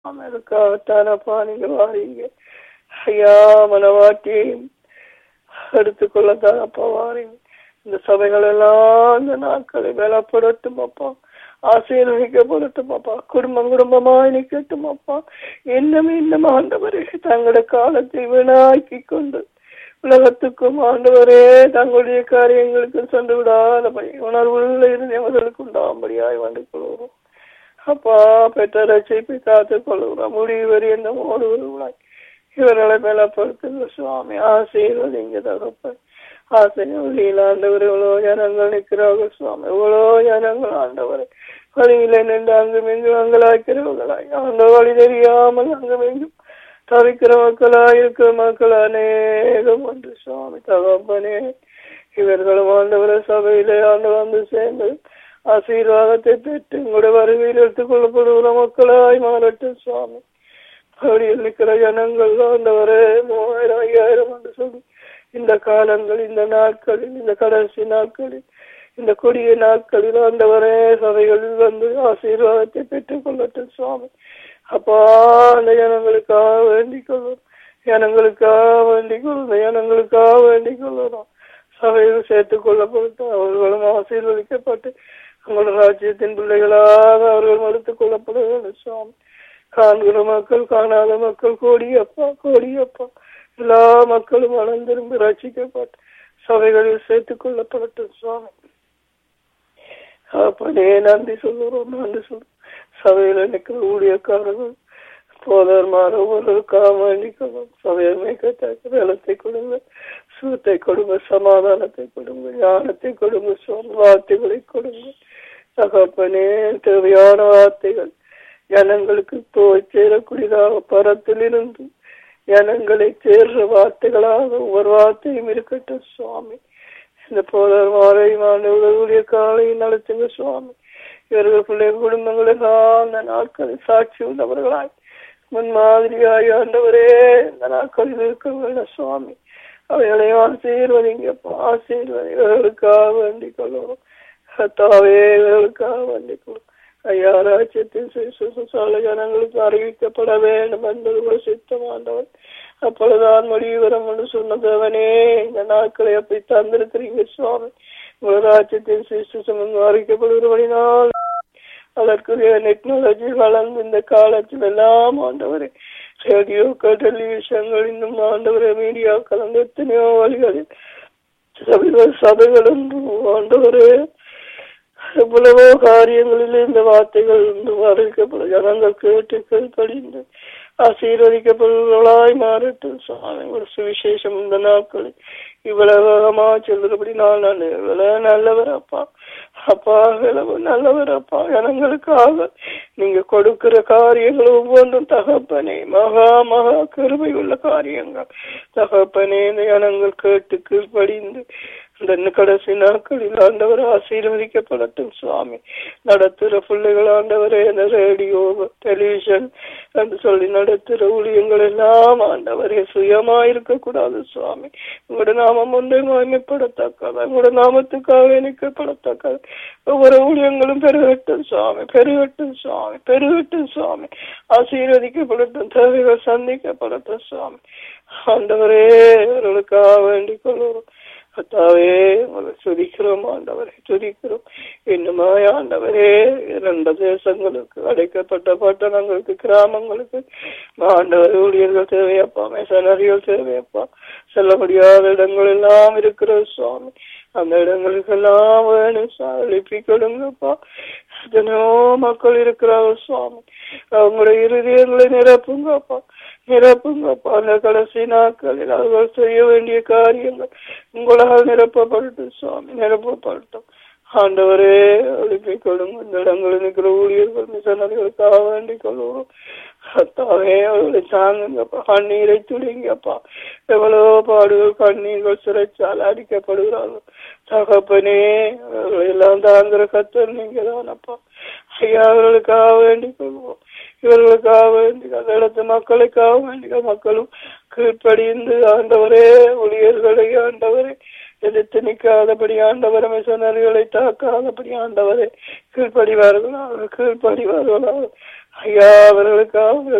அதுக்காகத்தானப்பா நீங்க வாரீங்க ஐயா மனவாட்டியையும் எடுத்துக்கொள்ளத்தானப்பா வாரீங்க இந்த சபைகள் எல்லாம் இந்த நாட்களை பலப்படட்டும் அப்பா ஆசீர்வதிக்கப்படட்டும் அப்பா குடும்பம் குடும்பமாய் நிக்கட்டும் அப்பா இன்னும் இன்னும் ஆண்டவரே தங்களோட காலத்தை வீணாக்கி கொண்டு உலகத்துக்கும் ஆண்டவரே தங்களுடைய காரியங்களுக்கு சென்று விடாதபடி உணர்வுள்ள இருந்து எங்களுக்கு உண்டாகும்படியாய் வந்து கொள்வோம் அப்பா பெற்ற ரட்சிப்பை காத்துக் கொள்கிறோம் முடிவு வரி என்ன ஓடுவர்களாய் இவர்களை பலப்படுத்துங்க சுவாமி ஆசீர்வதிங்க தகப்பன் ஆசையில் ஆண்டவர் எவ்வளோ ஜனங்கள் நிற்கிறார்கள் சுவாமி எவ்வளோ ஜனங்கள் ஆண்டவர் வழியில நின்று அங்கும் இங்கும் அங்கலாய்க்கிறவர்களாய் அந்த வழி தெரியாமல் அங்கும் இங்கும் தவிக்கிற மக்களா இருக்கிற மக்கள் அநேகம் ஒன்று சுவாமி தகப்பனே இவர்களும் ஆண்டவர சபையிலே ஆண்டு வந்து சேர்ந்து ஆசீர்வாதத்தை பெற்று உங்களுடைய வருகையில் எடுத்துக் கொள்ளப்படுகிற மக்களாய் மாறட்டும் சுவாமி அப்படியில் நிற்கிற ஜனங்கள் ஆண்டவரே மூவாயிரம் ஐயாயிரம் என்று சொல்லி இந்த காலங்கள் இந்த நாட்களில் இந்த கடைசி நாட்களில் இந்த கொடிய நாட்களில் ஆண்டவரே சபைகளில் வந்து ஆசீர்வாதத்தை பெற்றுக் கொள்ளட்டும் சுவாமி அப்பா அந்த ஜனங்களுக்காக வேண்டிக் கொள்ளும் ஜனங்களுக்காக வேண்டிக் கொள்ளும் ஜனங்களுக்காக வேண்டிக் கொள்ளணும் சபையில் சேர்த்துக் கொள்ளப்பட்டு அவர்களும் ஆசீர்வதிக்கப்பட்டு உங்களோட ராஜ்யத்தின் பிள்ளைகளாக அவர்கள் மறுத்துக் கொள்ளப்பட வேண்டும் சுவாமி காண்கிற மக்கள் காணாத மக்கள் கோடியப்பா கோடியப்பா எல்லா மக்களும் மனம் திரும்பி ரசிக்கப்பட்டு சபைகளில் சேர்த்துக் கொள்ளப்படட்டும் சுவாமி அப்படியே நன்றி சொல்லுறோம் நன்றி சொல்றோம் சபையில நிற்கிற ஊழியக்காரர்கள் போதர்மார் ஒவ்வொருக்காக வேண்டிக்கணும் சபையை மேற்கத்தக்க வெள்ளத்தை கொடுங்க சுகத்தை கொடுங்க சமாதானத்தை கொடுங்க ஞானத்தை கொடுங்க சுவாமி வார்த்தைகளை கொடுங்க தகப்பனே தேவையான வார்த்தைகள் ஜனங்களுக்கு போய் சேரக்கூடியதாக பரத்திலிருந்து ஜனங்களை சேர்ற வார்த்தைகளாக ஒவ்வொரு வார்த்தையும் இருக்கட்டும் சுவாமி இந்த போதர் மாலையும் ஆண்டு காலையும் நடத்துங்க சுவாமி இவர்கள் பிள்ளை குடும்பங்களுக்காக அந்த நாட்களில் சாட்சி உள்ளவர்களாய் முன்மாதிரியாய் ஆண்டவரே இந்த நாட்களில் இருக்க வேண்டும் சுவாமி அவைகளை ஆசீர்வதிங்கப்பா ஆசீர்வதி இவர்களுக்காக வேண்டிக் கொள்ளும் கத்தாவே இவர்களுக்காக வேண்டிக் கொள்ளும் ஐயா ராஜ்யத்தின் சுசால ஜனங்களுக்கு அறிவிக்கப்பட வேண்டும் என்பது ஒரு சித்தமாண்டவர் அப்பொழுதுதான் முடிவு வரும் என்று சொன்னதவனே இந்த நாட்களை அப்படி தந்திருக்கிறீங்க சுவாமி உங்கள் ராஜ்யத்தின் சிசுசம் அறிக்கப்படுகிறபடினால் அதற்குரிய டெக்னாலஜி வளர்ந்து இந்த காலத்தில் எல்லாம் ஆண்டவரே ரேடியோக்கள் டெலிவிஷன்கள் இன்னும் ஆண்டவரே மீடியாக்கள் அந்த எத்தனையோ வழிகளில் சபைகள் சபைகளும் ஆண்டவரே எவ்வளவோ காரியங்களில் இந்த வார்த்தைகள் அறிவிக்கப்படும் ஜனங்கள் கேட்டு கேள்படிந்து ஆசீர்வதிக்கப்படுவர்களாய் மாறட்டும் சுவாமி ஒரு சுவிசேஷம் இந்த நாட்களில் இவ்வளவு வேகமா சொல்லுறபடி நான் நான் இவ்வளவு நல்லவர் அப்பா அப்பா இவ்வளவு நல்லவர் அப்பா ஜனங்களுக்காக நீங்க கொடுக்கிற காரியங்கள் ஒவ்வொன்றும் தகப்பனே மகா மகா கருமை உள்ள காரியங்கள் தகப்பனே இந்த ஜனங்கள் கேட்டு கீழ்படிந்து இந்த கடைசி நாட்களில் ஆண்டவர் ஆசீர்வதிக்கப்படட்டும் சுவாமி நடத்துகிற பிள்ளைகள் ஆண்டவரே இந்த ரேடியோ டெலிவிஷன் என்று சொல்லி நடத்துகிற ஊழியங்கள் எல்லாம் ஆண்டவரே சுயமா இருக்கக்கூடாது சுவாமி உங்களோட நாமம் ஒன்றை மகிமைப்படத்தக்கது உங்களோட நாமத்துக்காக நிற்கப்படத்தக்கது ஒவ்வொரு ஊழியங்களும் பெருகட்டும் சுவாமி பெருகட்டும் சுவாமி பெருகட்டும் சுவாமி ஆசீர்வதிக்கப்படட்டும் தேவைகள் சந்திக்கப்படட்டும் சுவாமி ஆண்டவரே அவர்களுக்காக வேண்டிக் கொள்வோம் கத்தாவே உங்களை துதிக்கிறோம் ஆண்டவரே துதிக்கிறோம் இன்னுமாய் ஆண்டவரே இரண்டு தேசங்களுக்கு அடைக்கப்பட்ட பட்டணங்களுக்கு கிராமங்களுக்கு ஆண்டவர் ஊழியர்கள் தேவையப்பா மிஷனரிகள் தேவையப்பா செல்ல முடியாத இடங்கள் எல்லாம் இருக்கிற சுவாமி அந்த இடங்களுக்கு எல்லாம் வேணும் எழுப்பி கொடுங்கப்பா எத்தனையோ மக்கள் இருக்கிறார்கள் சுவாமி அவங்களுடைய இருதயங்களை நிரப்புங்கப்பா நிரப்புங்கப்பா அந்த கடைசி நாட்களில் அவர்கள் செய்ய வேண்டிய காரியங்கள் உங்களால் நிரப்பப்படட்டும் சுவாமி நிரப்பப்படட்டும் ஆண்டவரே எழுப்பி கொடுங்க இந்த இடங்களில் இருக்கிற ஊழியர்கள் மிஷனர்களுக்காக வேண்டிக் கொள்வோம் கத்தாவே அவர்களை தாங்குங்கப்பா கண்ணீரை துளிங்கப்பா எவ்வளவோ பாடுகள் கண்ணீர்கள் சிறைச்சால் அடிக்கப்படுகிறார்கள் தகப்பனே அவர்களை எல்லாம் தாங்குற கத்தர் நீங்க தானப்பா ஐயா அவர்களுக்காக வேண்டிக் கொள்வோம் இவர்களுக்காக வேண்டி அந்த இடத்து மக்களுக்காக வேண்டிய மக்களும் கீழ்ப்படிந்து ஆண்டவரே ஊழியர்களை ஆண்டவரே எதிர்த்து நிற்காதபடி ஆண்டவரை மிஷனரிகளை தாக்காதபடி ஆண்டவரை கீழ்ப்படிவார்களாக கீழ்ப்படிவார்களாக ஐயா அவர்களுக்காக